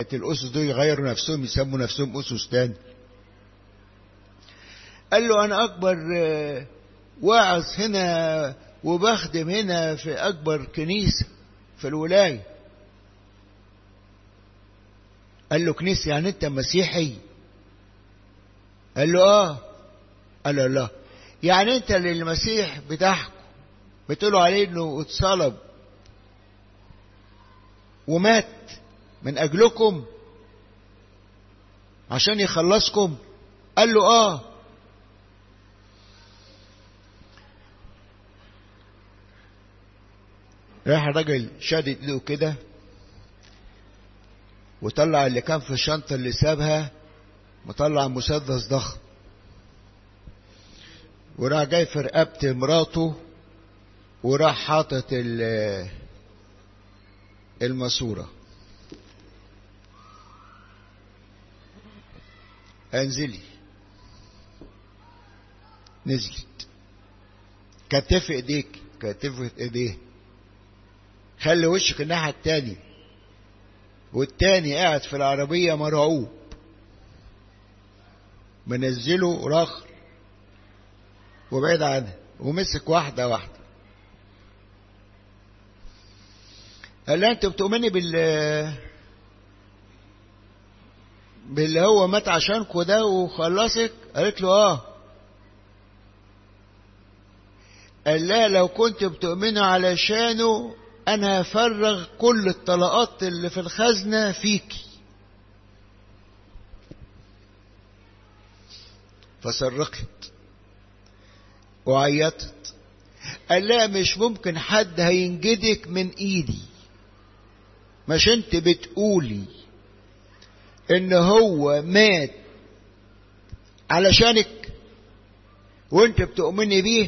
الأسس دول يغيروا نفسهم يسموا نفسهم أسس تاني قال له أنا أكبر واعظ هنا وبخدم هنا في أكبر كنيسة في الولاية قال له كنيسة يعني أنت مسيحي قال له آه قال له لا يعني أنت اللي المسيح بتاعكم بتقولوا عليه إنه اتصلب ومات من أجلكم عشان يخلصكم قال له آه راح الراجل شادد ايده كده وطلع اللي كان في الشنطة اللي سابها مطلع مسدس ضخم وراح جاي في رقبة مراته وراح حاطط الماسورة انزلي نزلت كتف ايديك كتفت ايديه خلي وشك الناحية التانية والتاني قاعد في العربية مرعوب منزله رخر وبعيد عنها ومسك واحدة واحدة قال لها انت بتؤمني بال باللي هو مات عشانكوا ده وخلصك قالت له اه قال لها لو كنت بتؤمني علشانه انا هفرغ كل الطلقات اللي في الخزنة فيكي فصرخت وعيطت قال لا مش ممكن حد هينجدك من ايدي مش انت بتقولي ان هو مات علشانك وانت بتؤمني بيه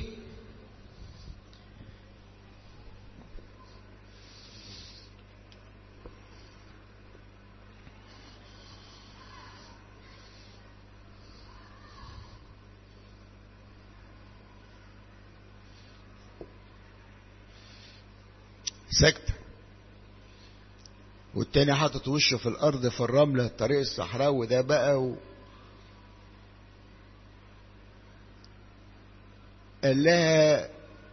سكتة والتاني حاطط وشه في الأرض في الرملة الطريق الصحراوي ده بقى و... قال لها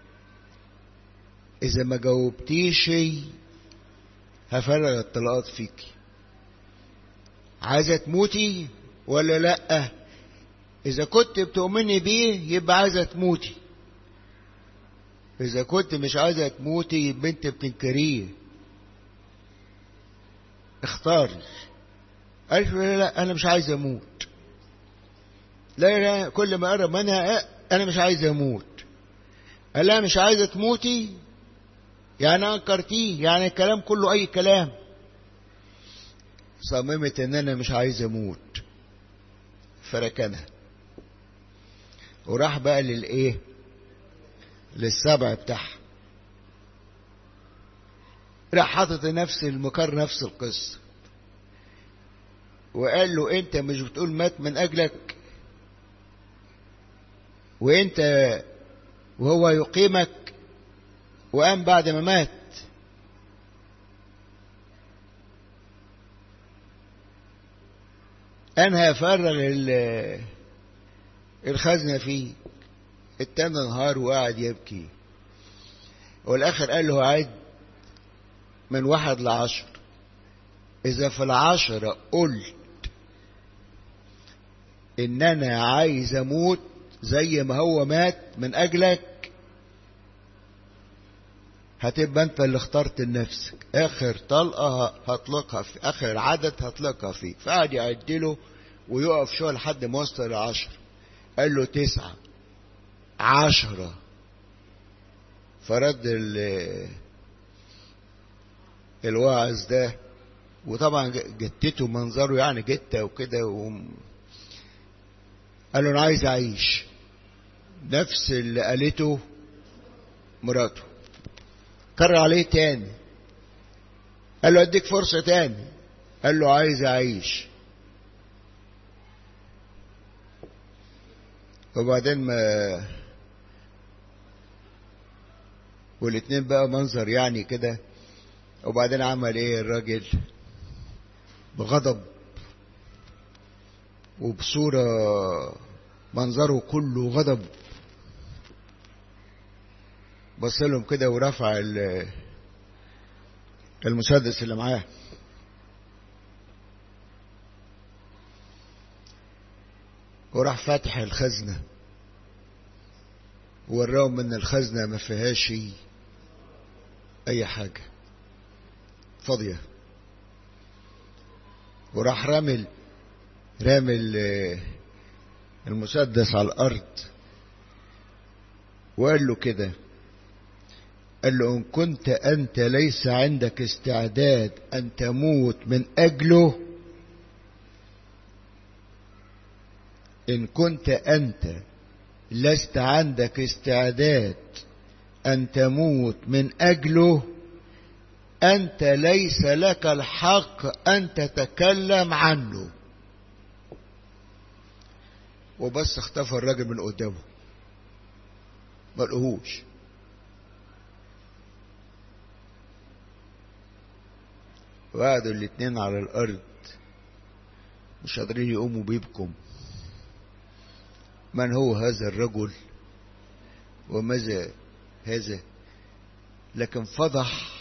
إذا ما جاوبتيش هفرغ الطلقات فيكي عايزة تموتي ولا لأ إذا كنت بتؤمني بيه يبقى عايزة تموتي إذا كنت مش عايزة تموتي يبقى أنت بتنكريه اختاري قالت له لا لا أنا مش عايز أموت لا لا كل ما قرب منها أنا مش عايز أموت قال لها مش عايزة تموتي يعني أنكرتيه يعني الكلام كله أي كلام صممت إن أنا مش عايز أموت فركنها وراح بقى للإيه للسبع بتاعها راح حاطط نفس المكر نفس القصة وقال له انت مش بتقول مات من اجلك وانت وهو يقيمك وقام بعد ما مات انا هفرغ الخزنة فيه التاني نهار وقعد يبكي والاخر قال له عد من واحد لعشر اذا في العشرة قلت ان انا عايز اموت زي ما هو مات من اجلك هتبقى انت اللي اخترت لنفسك اخر طلقة هطلقها في اخر عدد هطلقها فيك فقعد يعدله ويقف شوية لحد ما وصل لعشر قال له تسعة عشرة فرد الواعظ ده وطبعا جتته منظره يعني جته وكده و... قال له انا عايز اعيش نفس اللي قالته مراته كرر عليه تاني قال له اديك فرصة تاني قال له عايز اعيش وبعدين ما والاتنين بقى منظر يعني كده وبعدين عمل ايه الراجل بغضب وبصورة منظره كله غضب بص لهم كده ورفع المسدس اللي معاه وراح فاتح الخزنة ووراهم ان الخزنة ما فيهاش اي حاجة فاضية وراح رامل رامل المسدس على الارض وقال له كده قال له ان كنت انت ليس عندك استعداد ان تموت من اجله ان كنت انت لست عندك استعداد ان تموت من اجله انت ليس لك الحق ان تتكلم عنه وبس اختفى الراجل من قدامه ما لقوهوش وقعدوا الاتنين على الارض مش قادرين يقوموا بيبكم من هو هذا الرجل وماذا هذا لكن فضح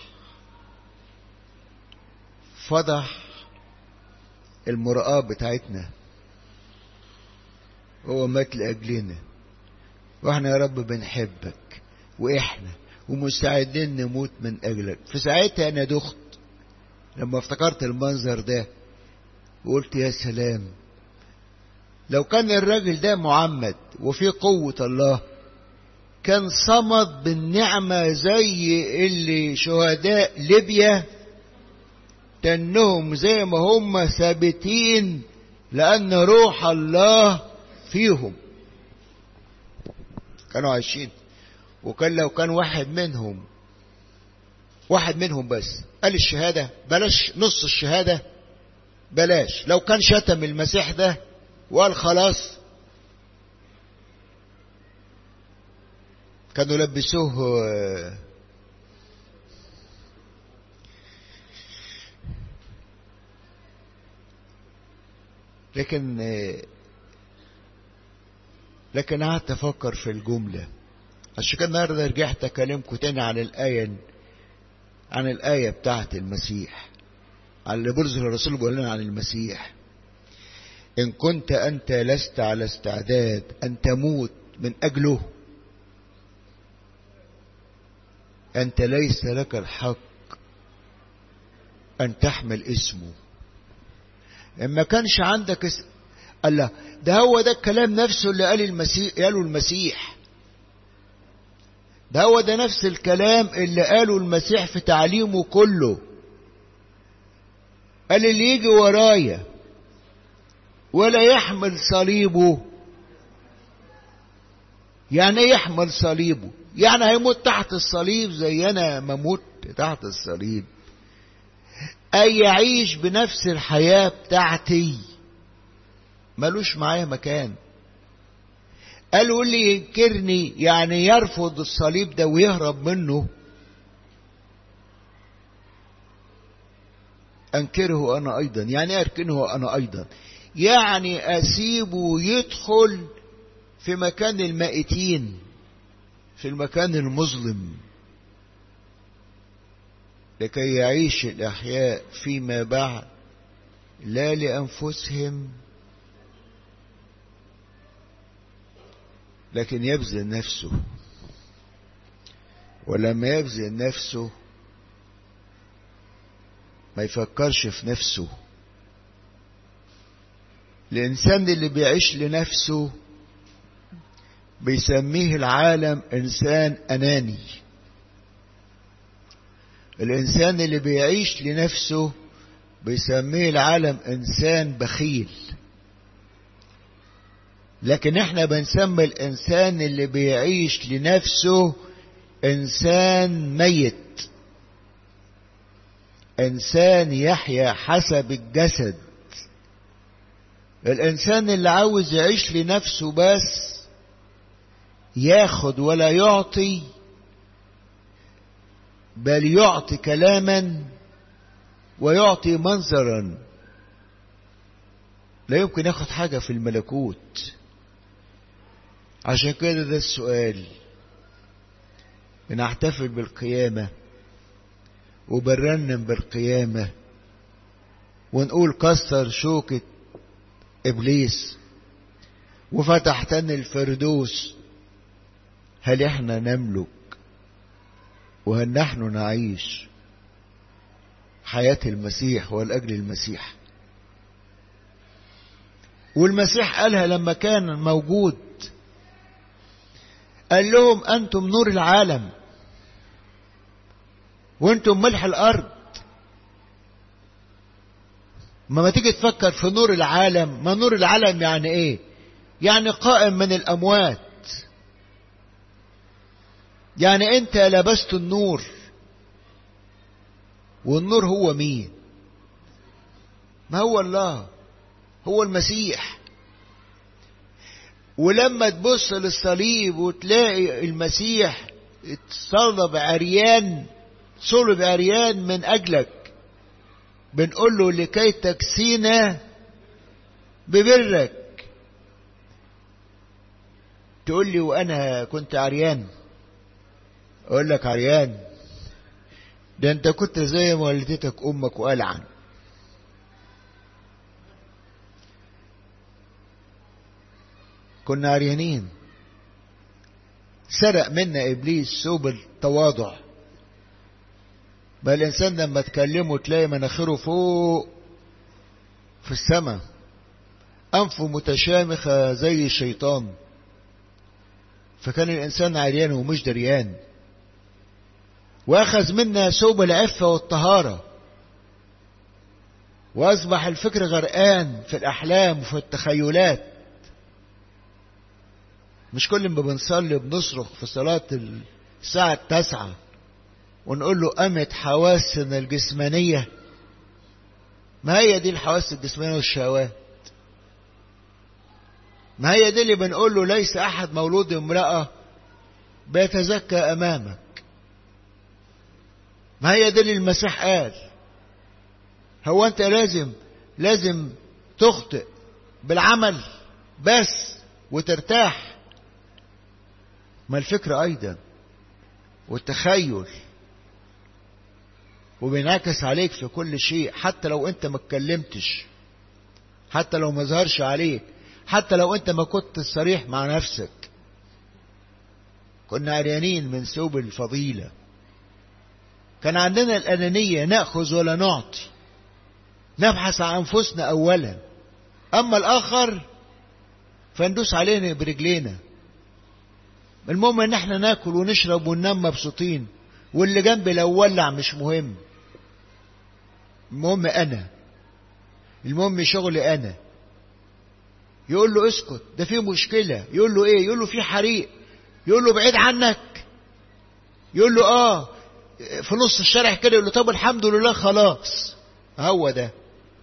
فضح المرآة بتاعتنا هو مات لأجلنا واحنا يا رب بنحبك واحنا ومستعدين نموت من أجلك في ساعتها أنا دخت لما افتكرت المنظر ده وقلت يا سلام لو كان الراجل ده معمد وفي قوة الله كان صمد بالنعمة زي اللي شهداء ليبيا تنهم زي ما هم ثابتين لأن روح الله فيهم كانوا عايشين وكان لو كان واحد منهم واحد منهم بس قال الشهادة بلاش نص الشهادة بلاش لو كان شتم المسيح ده وقال خلاص كانوا لبسوه لكن لكن قعدت افكر في الجملة عشان كده النهارده رجعت اكلمكم تاني عن الآية عن الآية بتاعت المسيح عن اللي برز الرسول بيقول لنا عن المسيح إن كنت أنت لست على استعداد أن تموت من أجله أنت ليس لك الحق أن تحمل اسمه إما كانش عندك اس... الله ده هو ده الكلام نفسه اللي قال المسيح قاله المسيح ده هو ده نفس الكلام اللي قاله المسيح في تعليمه كله قال اللي يجي ورايا ولا يحمل صليبه يعني ايه يحمل صليبه يعني هيموت تحت الصليب زي انا ما مت تحت الصليب اي يعيش بنفس الحياة بتاعتي ملوش معايا مكان قالوا اللي ينكرني يعني يرفض الصليب ده ويهرب منه انكره انا ايضا يعني اركنه انا ايضا يعني اسيبه يدخل في مكان المائتين في المكان المظلم لكي يعيش الاحياء فيما بعد لا لانفسهم لكن يبذل نفسه ولما يبذل نفسه ما يفكرش في نفسه الإنسان اللي بيعيش لنفسه بيسميه العالم إنسان أناني الإنسان اللي بيعيش لنفسه بيسميه العالم إنسان بخيل لكن احنا بنسمي الإنسان اللي بيعيش لنفسه إنسان ميت إنسان يحيا حسب الجسد الإنسان اللي عاوز يعيش لنفسه بس ياخد ولا يعطي بل يعطي كلاما ويعطي منظرا لا يمكن ياخد حاجة في الملكوت عشان كده ده السؤال بنحتفل بالقيامة وبنرنم بالقيامة ونقول كسر شوكة إبليس وفتحتني الفردوس هل احنا نملك وهل نحن نعيش حياة المسيح والأجل المسيح والمسيح قالها لما كان موجود قال لهم أنتم نور العالم وأنتم ملح الأرض ما ما تيجي تفكر في نور العالم ما نور العالم يعني ايه يعني قائم من الأموات يعني انت لبست النور والنور هو مين ما هو الله هو المسيح ولما تبص للصليب وتلاقي المسيح اتصلب عريان صلب عريان من اجلك بنقول له لكي تكسينا ببرك تقول لي وانا كنت عريان اقول لك عريان ده انت كنت زي ما والدتك امك والعن كنا عريانين سرق منا ابليس ثوب التواضع بل الانسان لما تكلمه تلاقي مناخيره فوق في السماء انفه متشامخه زي الشيطان فكان الانسان عريان ومش دريان واخذ منا ثوب العفه والطهاره واصبح الفكر غرقان في الاحلام وفي التخيلات مش كل ما بنصلي بنصرخ في صلاة الساعة التاسعة ونقول له قامت حواسنا الجسمانية ما هي دي الحواس الجسمانية والشهوات ما هي دي اللي بنقول له ليس أحد مولود امرأة بيتزكى أمامك ما هي دي اللي المسيح قال هو أنت لازم لازم تخطئ بالعمل بس وترتاح ما الفكرة أيضا والتخيل وبينعكس عليك في كل شيء حتى لو انت ما اتكلمتش حتى لو ما ظهرش عليك حتى لو انت ما كنت صريح مع نفسك كنا عريانين من ثوب الفضيلة كان عندنا الأنانية نأخذ ولا نعطي نبحث عن أنفسنا أولا أما الآخر فندوس علينا برجلينا المهم ان احنا ناكل ونشرب وننام مبسوطين واللي جنبي لو ولع مش مهم المهم انا المهم شغلي انا يقول له اسكت ده في مشكلة يقول له ايه يقول له في حريق يقول له بعيد عنك يقول له اه في نص الشارع كده يقول له طب الحمد لله خلاص هو ده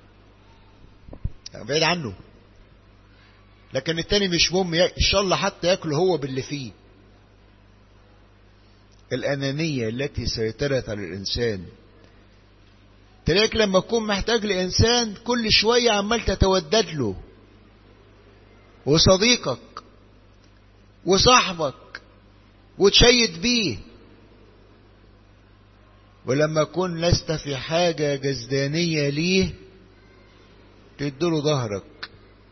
بعيد عنه لكن التاني مش مهم ان شاء الله حتى ياكل هو باللي فيه الأنانية التي سيطرت على الإنسان تلاقيك لما تكون محتاج لإنسان كل شوية عمال تتودد له وصديقك وصاحبك وتشيد بيه ولما تكون لست في حاجة جزدانية ليه تديله ظهرك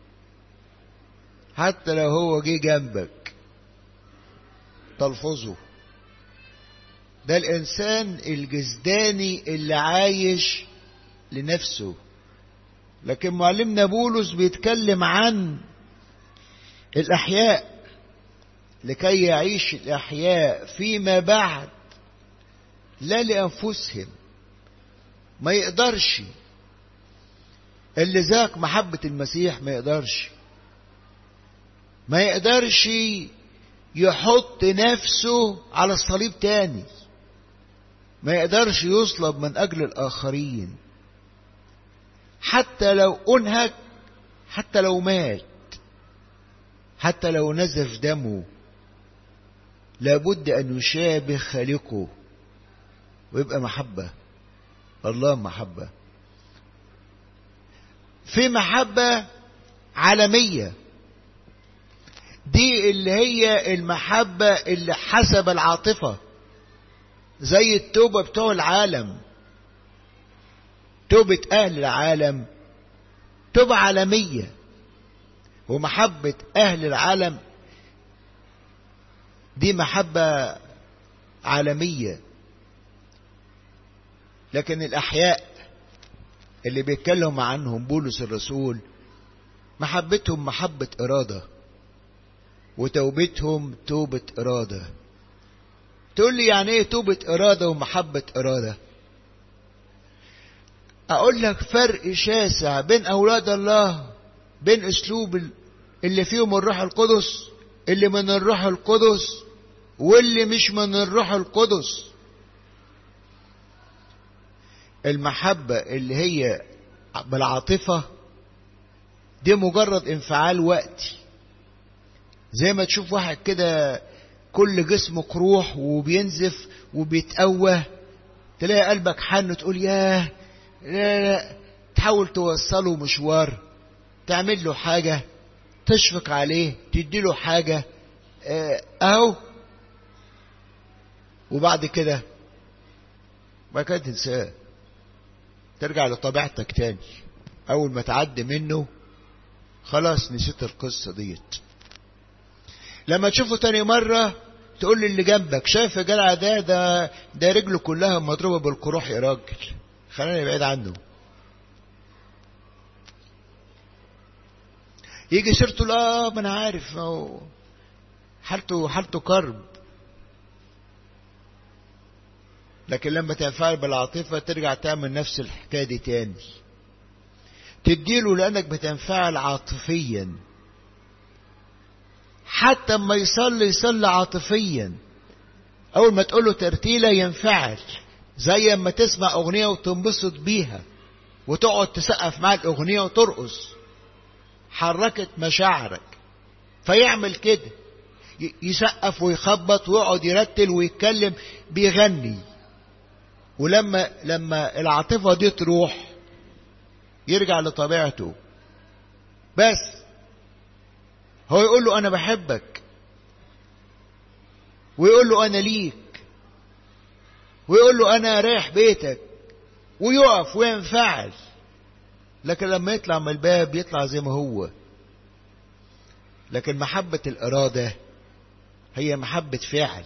حتى لو هو جه جنبك تلفظه ده الإنسان الجزداني اللي عايش لنفسه لكن معلمنا بولس بيتكلم عن الأحياء لكي يعيش الأحياء فيما بعد لا لأنفسهم ما يقدرش اللي ذاك محبة المسيح ما يقدرش ما يقدرش يحط نفسه على الصليب تاني ما يقدرش يصلب من أجل الآخرين حتى لو أنهك حتى لو مات حتى لو نزف دمه لابد أن يشابه خالقه ويبقى محبة الله محبة في محبة عالمية دي اللي هي المحبة اللي حسب العاطفة زي التوبة بتوع العالم توبة أهل العالم توبة عالمية ومحبة أهل العالم دي محبة عالمية لكن الأحياء اللي بيتكلم عنهم بولس الرسول محبتهم محبة إرادة وتوبتهم توبة إرادة تقول لي يعني ايه توبة إرادة ومحبة إرادة أقول لك فرق شاسع بين أولاد الله بين أسلوب اللي فيهم الروح القدس اللي من الروح القدس واللي مش من الروح القدس المحبة اللي هي بالعاطفة دي مجرد انفعال وقتي زي ما تشوف واحد كده كل جسمه كروح وبينزف وبيتقوى تلاقي قلبك حن تقول ياه لا لا تحاول توصله مشوار تعمل له حاجة تشفق عليه تدي له حاجة اهو وبعد كده ما كان تنساه ترجع لطبيعتك تاني اول ما تعدي منه خلاص نسيت القصة ديت لما تشوفه تاني مرة تقول للي جنبك شايف الجدع ده ده ده رجله كلها مضروبة بالقروح يا راجل خلينا بعيد عنه يجي سيرته لا ما انا عارف هو حالته حالته كرب لكن لما تنفعل بالعاطفة ترجع تعمل نفس الحكاية دي تاني تديله لأنك بتنفعل عاطفيا حتى اما يصلي يصلي عاطفيا أول ما تقول له ترتيلة ينفعل زي اما تسمع أغنية وتنبسط بيها وتقعد تسقف مع الأغنية وترقص حركت مشاعرك فيعمل كده يسقف ويخبط ويقعد يرتل ويتكلم بيغني ولما لما العاطفة دي تروح يرجع لطبيعته بس هو يقول له أنا بحبك ويقول له أنا ليك ويقول له أنا رايح بيتك ويقف وينفعل لكن لما يطلع من الباب يطلع زي ما هو لكن محبة الإرادة هي محبة فعل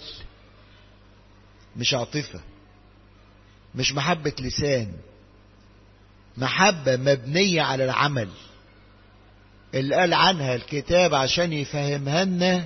مش عاطفة مش محبة لسان محبة مبنية على العمل اللي قال عنها الكتاب عشان يفهمها لنا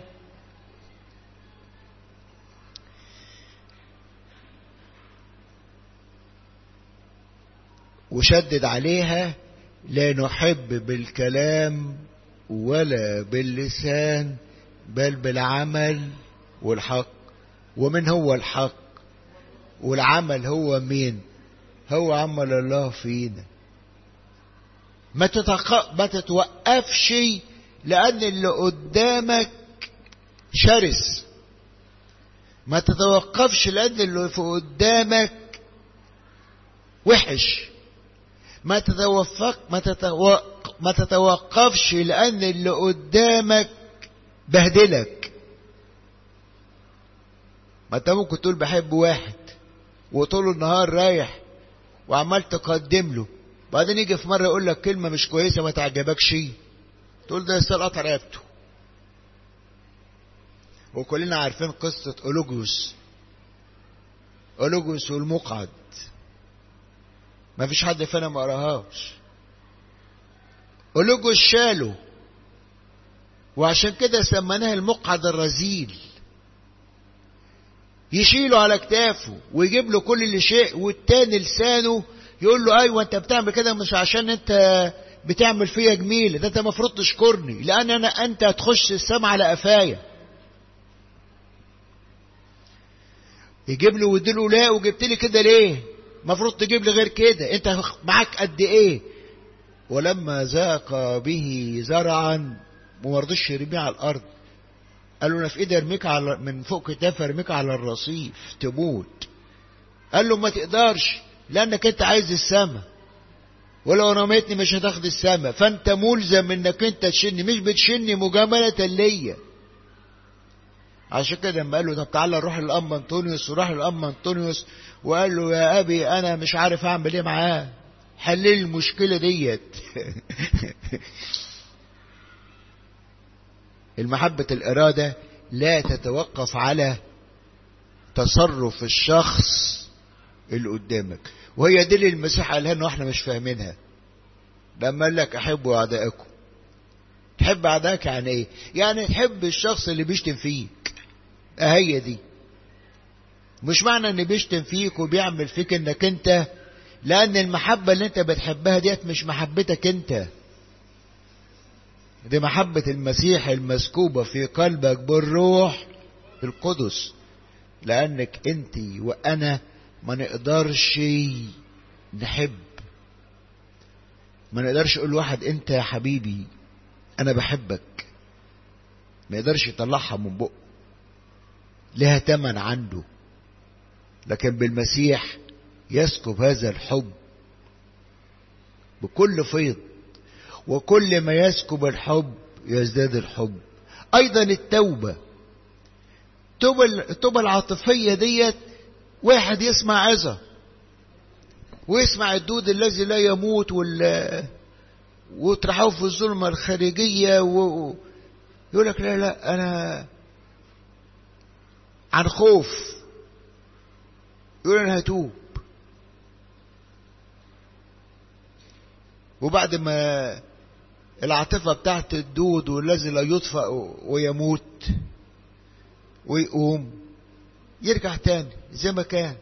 وشدد عليها لا نحب بالكلام ولا باللسان بل بالعمل والحق ومن هو الحق والعمل هو مين هو عمل الله فينا ما, تتق... ما تتوقفش لأن اللي قدامك شرس ما تتوقفش لأن اللي في قدامك وحش ما تتوفق ما, تتوق... ما تتوقفش لأن اللي قدامك بهدلك ما انت ممكن تقول بحب واحد وطول النهار رايح وعمال تقدم له بعدين يجي في مرة يقول لك كلمة مش كويسة ما تعجبكش تقول ده يستاهل قطع رقبته وكلنا عارفين قصة أولوجوس أولوجوس والمقعد ما فيش حد فينا ما قراهاش أولوجوس شاله وعشان كده سميناه المقعد الرذيل يشيله على كتافه ويجيب له كل اللي شيء والتاني لسانه يقول له ايوه انت بتعمل كده مش عشان انت بتعمل فيا جميل ده انت المفروض تشكرني لان انا انت هتخش السما على قفايا يجيب له ويديله لا وجبت لي كده ليه المفروض تجيب لي غير كده انت معاك قد ايه ولما ذاق به زرعا وما رضيش يرميه على الارض قال له انا في ايدي ارميك على من فوق كتافي ارميك على الرصيف تموت قال له ما تقدرش لانك انت عايز السما ولو رميتني مش هتاخد السما فانت ملزم انك انت تشني مش بتشني مجاملة ليا عشان كده لما قال له طب تعالى نروح للأم أنطونيوس وراح للأم أنطونيوس وقال له يا أبي أنا مش عارف أعمل إيه معاه حل لي المشكلة ديت المحبة الإرادة لا تتوقف على تصرف الشخص اللي قدامك وهي دي اللي المسيح قالها انه احنا مش فاهمينها لما قال لك احبوا اعدائكم تحب اعدائك يعني ايه يعني تحب الشخص اللي بيشتم فيك هي دي مش معنى ان بيشتم فيك وبيعمل فيك انك انت لان المحبة اللي انت بتحبها ديت مش محبتك انت دي محبة المسيح المسكوبة في قلبك بالروح القدس لانك انت وانا ما نقدرش نحب ما نقدرش اقول واحد انت يا حبيبي انا بحبك ما يقدرش يطلعها من بقه لها تمن عنده لكن بالمسيح يسكب هذا الحب بكل فيض وكل ما يسكب الحب يزداد الحب ايضا التوبه التوبه العاطفيه ديت واحد يسمع عظة ويسمع الدود الذي لا يموت وال وترحوه في الظلمة الخارجية و... يقول لك لا لا أنا عن خوف يقول أنا هتوب وبعد ما العاطفة بتاعت الدود والذي لا يطفأ ويموت ويقوم يرجع تاني زي ما كان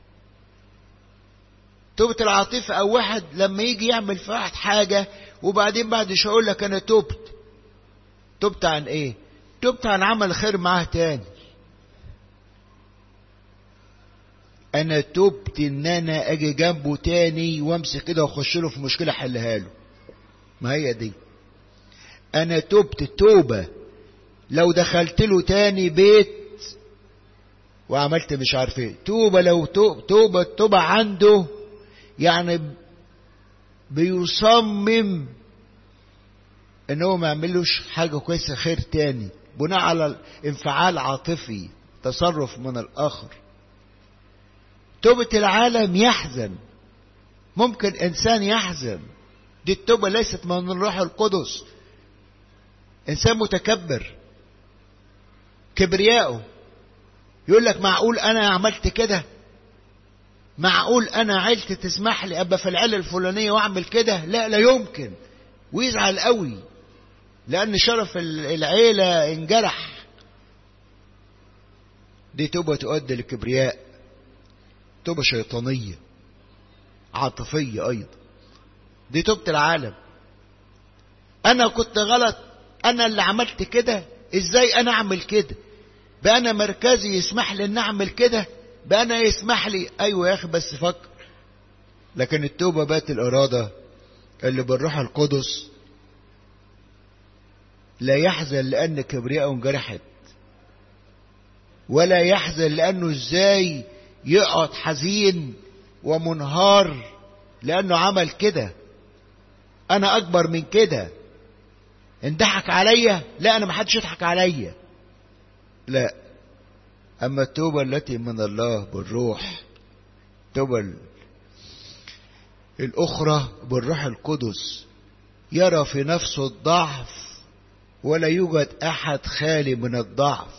توبة العاطفة أو واحد لما يجي يعمل في واحد حاجة وبعدين بعد شوية يقول لك أنا تبت تبت عن إيه؟ تبت عن عمل خير معاه تاني أنا تبت إن أنا أجي جنبه تاني وأمسك كده وأخش له في مشكلة أحلها له ما هي دي أنا تبت توبة لو دخلت له تاني بيت وعملت مش عارف ايه توبة لو توبة توبة عنده يعني بيصمم ان هو ما يعملوش حاجة كويسة خير تاني بناء على انفعال عاطفي تصرف من الاخر توبة العالم يحزن ممكن انسان يحزن دي التوبة ليست من الروح القدس انسان متكبر كبرياءه يقول لك معقول انا عملت كده معقول انا عيلتي تسمح لي ابقى في العيله الفلانيه واعمل كده لا لا يمكن ويزعل قوي لان شرف العيله انجرح دي توبه تؤدي للكبرياء توبه شيطانيه عاطفيه ايضا دي توبه العالم انا كنت غلط انا اللي عملت كده ازاي انا اعمل كده بقى انا مركزي يسمح لي ان اعمل كده بقى انا يسمح لي ايوه يا اخي بس فكر لكن التوبه بقت الاراده اللي بالروح القدس لا يحزن لان كبرياءه انجرحت ولا يحزن لانه ازاي يقعد حزين ومنهار لانه عمل كده انا اكبر من كده انضحك عليا لا انا ما حدش يضحك عليا لا أما التوبة التي من الله بالروح التوبة الأخرى بالروح القدس يرى في نفسه الضعف ولا يوجد أحد خالي من الضعف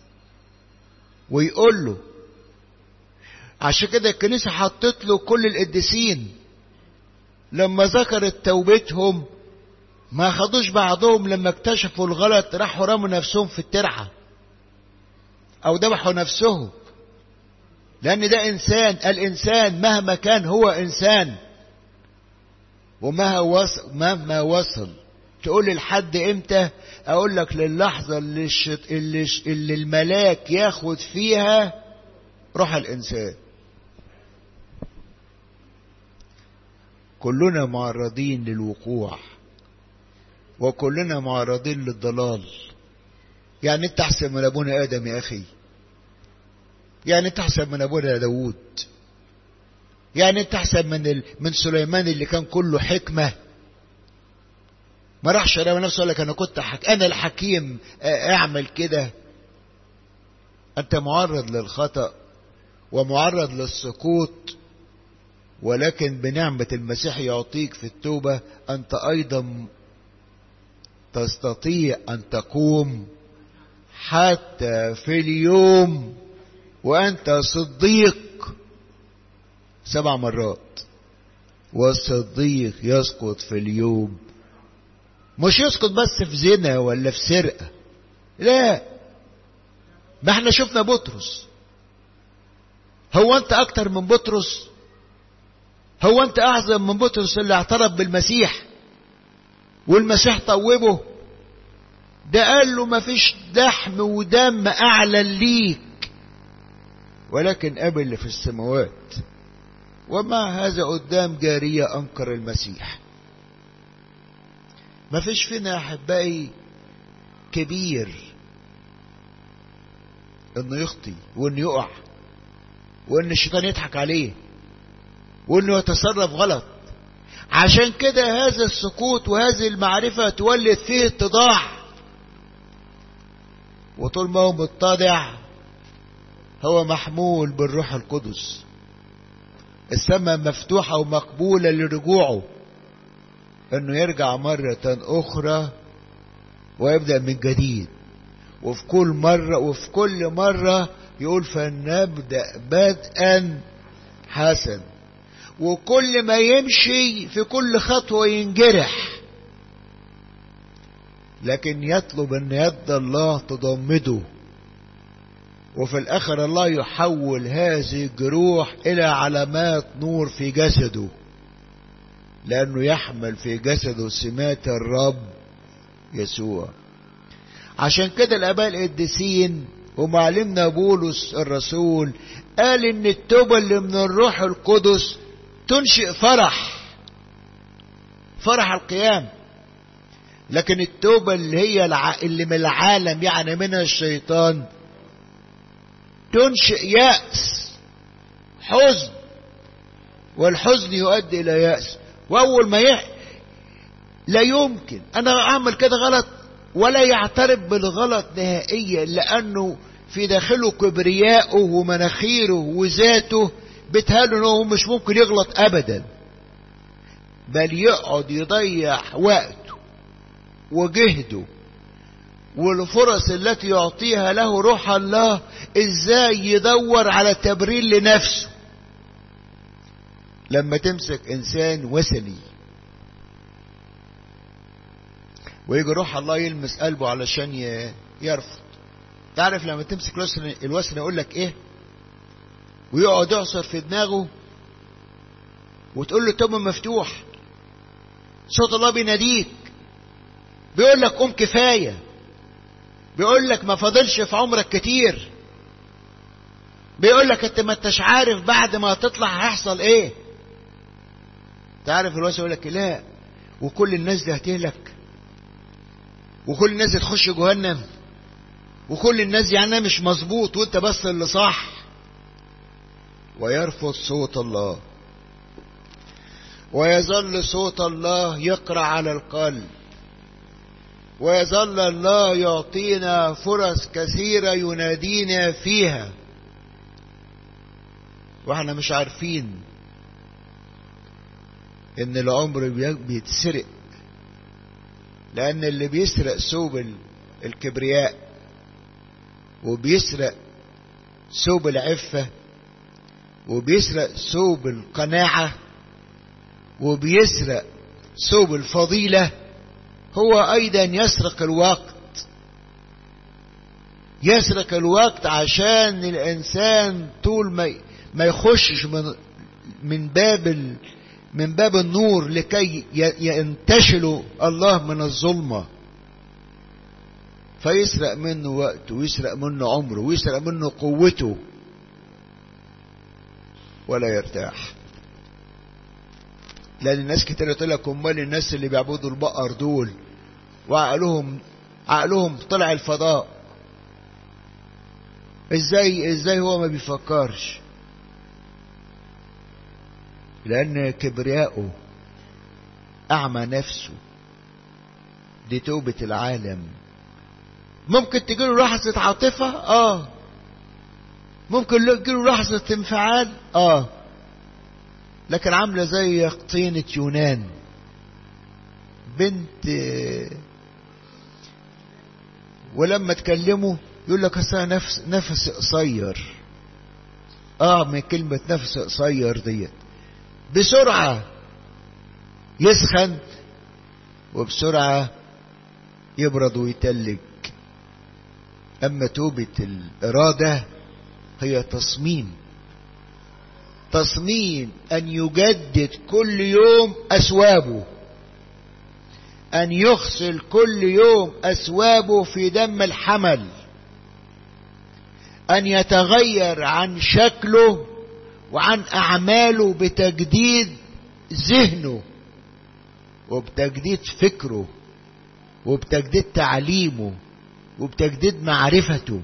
ويقول له عشان كده الكنيسة حطت له كل القديسين لما ذكرت توبتهم ما خدوش بعضهم لما اكتشفوا الغلط راحوا رموا نفسهم في الترعه او ذبحوا نفسهم لان ده انسان الانسان مهما كان هو انسان ومهما وصل مهما وصل تقول لي لحد امتى اقول لك للحظة اللي, الشط... اللي, ش... اللي الملاك ياخد فيها روح الانسان كلنا معرضين للوقوع وكلنا معرضين للضلال يعني انت احسن من ابونا ادم يا اخي يعني انت احسن من ابونا داوود يعني انت احسن من ال... من سليمان اللي كان كله حكمة ما راحش رمى نفسه قال لك انا كنت حك... انا الحكيم اعمل كده انت معرض للخطأ ومعرض للسقوط ولكن بنعمة المسيح يعطيك في التوبة أنت أيضا تستطيع أن تقوم حتى في اليوم وأنت صديق سبع مرات والصديق يسقط في اليوم مش يسقط بس في زنا ولا في سرقة لا ما احنا شفنا بطرس هو انت اكتر من بطرس هو انت اعظم من بطرس اللي اعترف بالمسيح والمسيح طوبه ده قال له مفيش لحم ودم اعلن ليك ولكن ابي اللي في السماوات ومع هذا قدام جارية انكر المسيح مفيش فينا احبائي كبير انه يخطي وانه يقع وان الشيطان يضحك عليه وانه يتصرف غلط عشان كده هذا السقوط وهذه المعرفة تولد فيه اتضاع وطول ما هو متضع هو محمول بالروح القدس السماء مفتوحة ومقبولة لرجوعه انه يرجع مرة اخرى ويبدأ من جديد وفي كل مرة وفي كل مرة يقول فلنبدأ بدءا حسن وكل ما يمشي في كل خطوة ينجرح لكن يطلب ان يد الله تضمده وفي الاخر الله يحول هذه الجروح الى علامات نور في جسده لانه يحمل في جسده سمات الرب يسوع عشان كده الاباء القديسين ومعلمنا بولس الرسول قال ان التوبة اللي من الروح القدس تنشئ فرح فرح القيام لكن التوبة اللي هي الع... اللي من العالم يعني منها الشيطان تنشئ يأس حزن والحزن يؤدي إلى يأس وأول ما يح... لا يمكن أنا أعمل كده غلط ولا يعترف بالغلط نهائيا لأنه في داخله كبرياءه ومناخيره وذاته بتهاله انه مش ممكن يغلط ابدا بل يقعد يضيع وقته وجهده والفرص التي يعطيها له روح الله ازاي يدور على تبرير لنفسه لما تمسك انسان وثني ويجي روح الله يلمس قلبه علشان يرفض تعرف لما تمسك الوثن الوثن يقول لك ايه ويقعد يعصر في دماغه وتقول له التوب مفتوح صوت الله بيناديك بيقول لك قوم كفايه بيقول لك ما فاضلش في عمرك كتير بيقول لك انت ما انتش عارف بعد ما تطلع هيحصل ايه تعرف الواسع يقول لك لا وكل الناس دي هتهلك وكل الناس دي تخش جهنم وكل الناس دي يعني مش مظبوط وانت بس اللي صح ويرفض صوت الله ويظل صوت الله يقرا على القلب ويظل الله يعطينا فرص كثيره ينادينا فيها واحنا مش عارفين ان العمر بيتسرق لان اللي بيسرق ثوب الكبرياء وبيسرق ثوب العفه وبيسرق ثوب القناعه وبيسرق ثوب الفضيله هو ايضا يسرق الوقت يسرق الوقت عشان الانسان طول ما ما يخشش من من باب من باب النور لكي ينتشل الله من الظلمة فيسرق منه وقته ويسرق منه عمره ويسرق منه قوته ولا يرتاح لأن الناس كتير تقول لك أمال الناس اللي بيعبدوا البقر دول وعقلهم عقلهم طلع الفضاء ازاي ازاي هو ما بيفكرش لأن كبرياءه أعمى نفسه دي توبة العالم ممكن تجيله لحظة عاطفة اه ممكن تجيله لحظة انفعال اه لكن عاملة زي يقطينة يونان بنت ولما تكلمه يقول لك اصل نفس نفس قصير اه من كلمة نفس قصير ديت بسرعة يسخن وبسرعة يبرد ويتلج أما توبة الإرادة هي تصميم تصميم أن يجدد كل يوم أسوابه أن يغسل كل يوم أسوابه في دم الحمل أن يتغير عن شكله وعن أعماله بتجديد ذهنه وبتجديد فكره وبتجديد تعليمه وبتجديد معرفته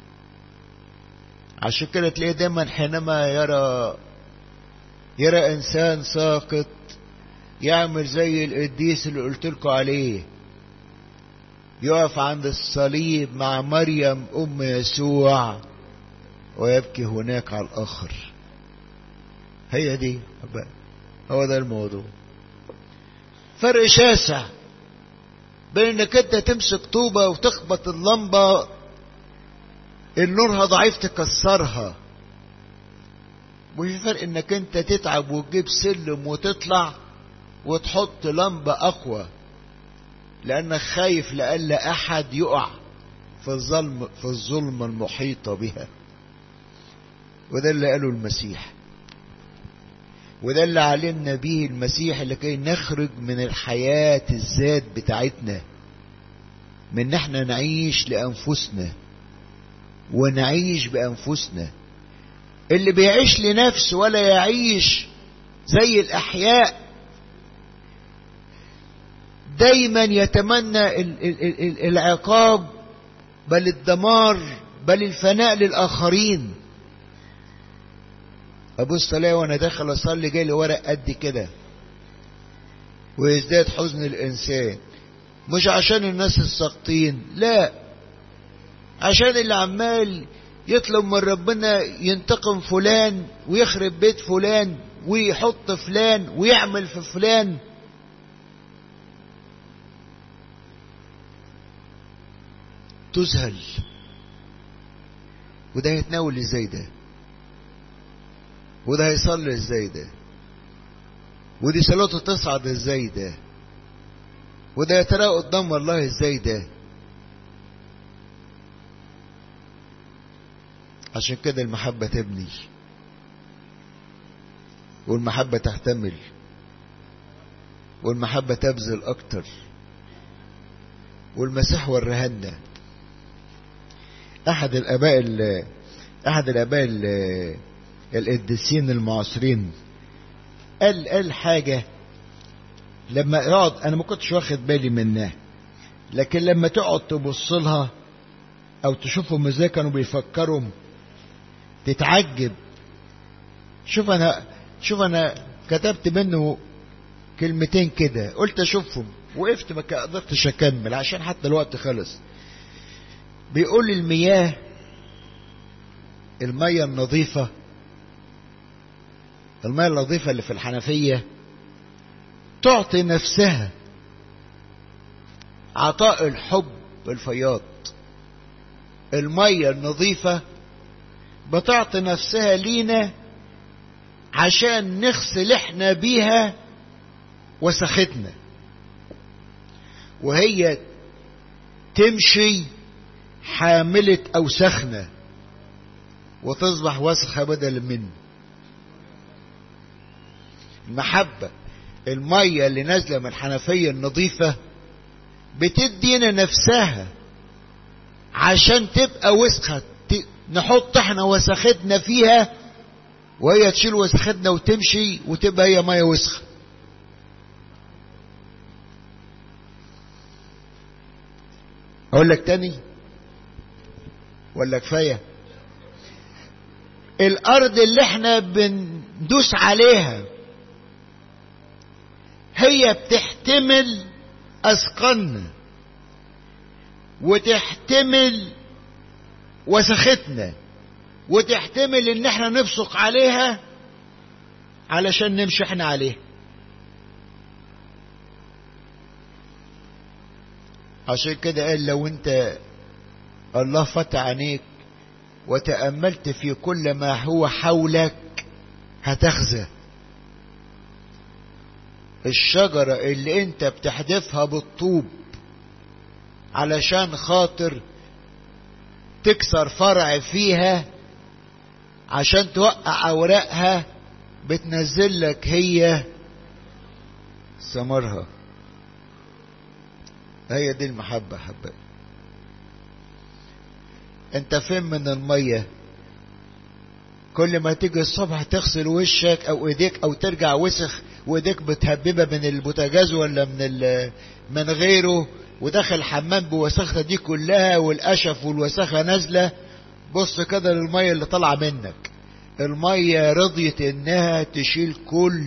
عشان كده تلاقيه دايما حينما يرى يرى انسان ساقط يعمل زي القديس اللي قلت لكم عليه يقف عند الصليب مع مريم ام يسوع ويبكي هناك على الاخر هي دي هو ده الموضوع فرق شاسع بين انك انت تمسك طوبة وتخبط اللمبة النورها ضعيف تكسرها وفي فرق انك انت تتعب وتجيب سلم وتطلع وتحط لمبة اقوى لانك خايف لألا احد يقع في الظلم في الظلمة المحيطة بها وده اللي قاله المسيح وده اللي علمنا به المسيح لكي نخرج من الحياة الذات بتاعتنا من ان احنا نعيش لانفسنا ونعيش بانفسنا اللي بيعيش لنفسه ولا يعيش زي الاحياء دايما يتمنى ال ال ال العقاب بل الدمار بل الفناء للاخرين ابص الاقي وانا داخل اصلي جاي لي ورق قد كده ويزداد حزن الانسان مش عشان الناس الساقطين لا عشان اللي عمال يطلب من ربنا ينتقم فلان ويخرب بيت فلان ويحط فلان ويعمل في فلان تذهل وده يتناول ازاي ده وده هيصلي ازاي ده ودي صلاته تصعد ازاي ده وده يتراءى قدام الله ازاي ده عشان كده المحبة تبني والمحبة تحتمل والمحبة تبذل أكتر والمسيح ورهنا أحد الآباء أحد الآباء القديسين المعاصرين قال قال حاجة لما يقعد أنا ما كنتش واخد بالي منها لكن لما تقعد تبص لها أو تشوفهم ازاي كانوا بيفكروا تتعجب شوف أنا شوف أنا كتبت منه كلمتين كده قلت أشوفهم وقفت ما قدرتش أكمل عشان حتى الوقت خلص بيقول المياه المية النظيفة المية النظيفة اللي في الحنفية تعطي نفسها عطاء الحب الفياض المية النظيفة بتعطي نفسها لينا عشان نغسل احنا بيها وسختنا وهي تمشي حاملة أوسخنا وتصبح وسخة بدل منه المحبة المية اللي نازلة من الحنفية النظيفة بتدينا نفسها عشان تبقى وسخة نحط احنا وسختنا فيها وهي تشيل وسختنا وتمشي وتبقى هي مية وسخة اقول لك تاني ولا كفايه الارض اللي احنا بندوس عليها هي بتحتمل أثقالنا وتحتمل وسختنا وتحتمل ان احنا نبصق عليها علشان نمشي احنا عليها عشان كده قال لو انت الله فتح عينيك وتأملت في كل ما هو حولك هتخزى الشجرة اللي انت بتحدفها بالطوب علشان خاطر تكسر فرع فيها عشان توقع اوراقها بتنزل لك هي ثمرها هي دي المحبة حبايبي انت فين من المية كل ما تيجي الصبح تغسل وشك او ايديك او ترجع وسخ وايديك بتهببها من البوتاجاز ولا من من غيره ودخل الحمام بوساختها دي كلها والقشف والوساخة نازلة بص كده للمية اللي طالعة منك المية رضيت انها تشيل كل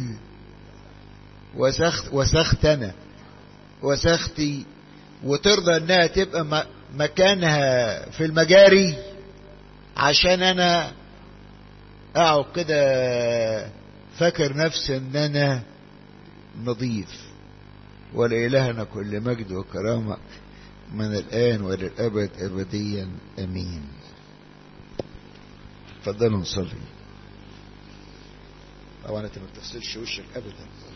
وسخت وسخت انا وسختي وترضى انها تبقى مكانها في المجاري عشان انا اقعد كده فاكر نفسي ان انا نظيف ولإلهنا كل مجد وكرامة من الآن وللأبد أبديا أمين تفضلوا نصلي طبعا انت ما بتغسلش وشك ابدا